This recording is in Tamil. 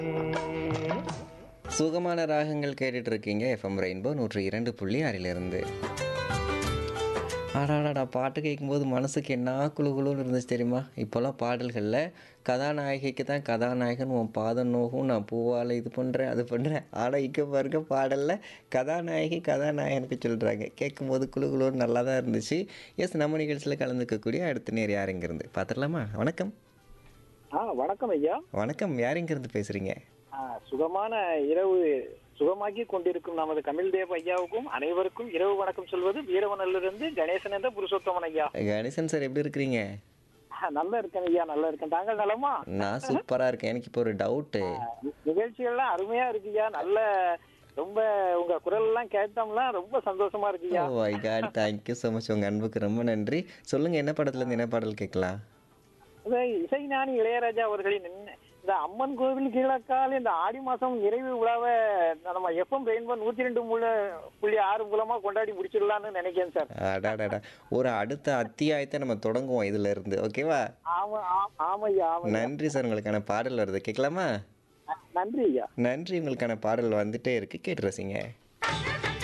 சுகமான ராகங்கள் கேட்டுட்டு இருக்கீங்க எஃப்எம் ரெயின்போ நூற்றி இரண்டு புள்ளி ஆறிலிருந்து ஆடாடாடா பாட்டு கேட்கும்போது மனசுக்கு என்ன குழு குழுன்னு இருந்துச்சு தெரியுமா இப்போல்லாம் பாடல்களில் கதாநாயகிக்கு தான் கதாநாயகன் உன் பாதம் நோகும் நான் பூவால் இது பண்ணுறேன் அது பண்ணுறேன் ஆனால் இங்கே பாருங்க பாடலில் கதாநாயகி கதாநாயகனுக்கு சொல்கிறாங்க கேட்கும்போது குழு குழுன்னு நல்லா தான் இருந்துச்சு எஸ் நம்ம நிகழ்ச்சியில் கலந்துக்கக்கூடிய அடுத்த நேர் யார் இங்கேருந்து பார்த்துடலாமா வணக்கம் ஆ வணக்கம் ஐயா வணக்கம் யார் இங்கேருந்து பேசுகிறீங்க ஆ, சுகமான இரவு சுகமாக்கி கொண்டிருக்கும் நமது கமில் தேவ் ஐயாவுக்கும் அனைவருக்கும் இரவு வணக்கம் சொல்வது வீரவனிலிருந்து கணேசன் என்ற புருஷோத்தமன் ஐயா கணேசன் சார் எப்படி இருக்கிறீங்க ஆ, நல்லா இருக்கேன் ஐயா நல்லா இருக்கேன் தாங்கள் நலமா நான் சூப்பராக இருக்கேன் எனக்கு இப்போ ஒரு டவுட்டு நி- நிகழ்ச்சிகள்லாம் அருமையா இருக்குய்யா நல்ல ரொம்ப உங்க குரல் எல்லாம் கேட்டோம்னா ரொம்ப சந்தோஷமா இருக்குய்யா oh my God thank you so much உங்கள் அன்புக்கு ரொம்ப நன்றி சொல்லுங்கள் என்ன படத்துலேருந்து என்ன பாடல் கேட்கலாம் இந்த இசைஞானி இளையராஜா அவர்களின் இந்த- இந்த அம்மன் கோவில் கீழக்கால் இந்த ஆடி மாசம் நிறைவு விழாவை நம்ம எஃப்எம் ரெயின்போ நூத்தி ரெண்டு முள்ள புள்ளி ஆறு மூலமா கொண்டாடி முடிச்சிடலாம்னு நினைக்கிறேன் சார் அடாடாடா ஒரு அடுத்த அத்தியாயத்தை நம்ம தொடங்குவோம் இதுல இருந்து ஓகேவா ஆமா ஆ- ஆமையா ஆமா நன்றி சார் உங்களுக்கான பாடல் வருது கேட்கலாமா நன்றி ஐயா நன்றி உங்களுக்கான பாடல் வந்துட்டே இருக்கு கேட்டு ரசிங்க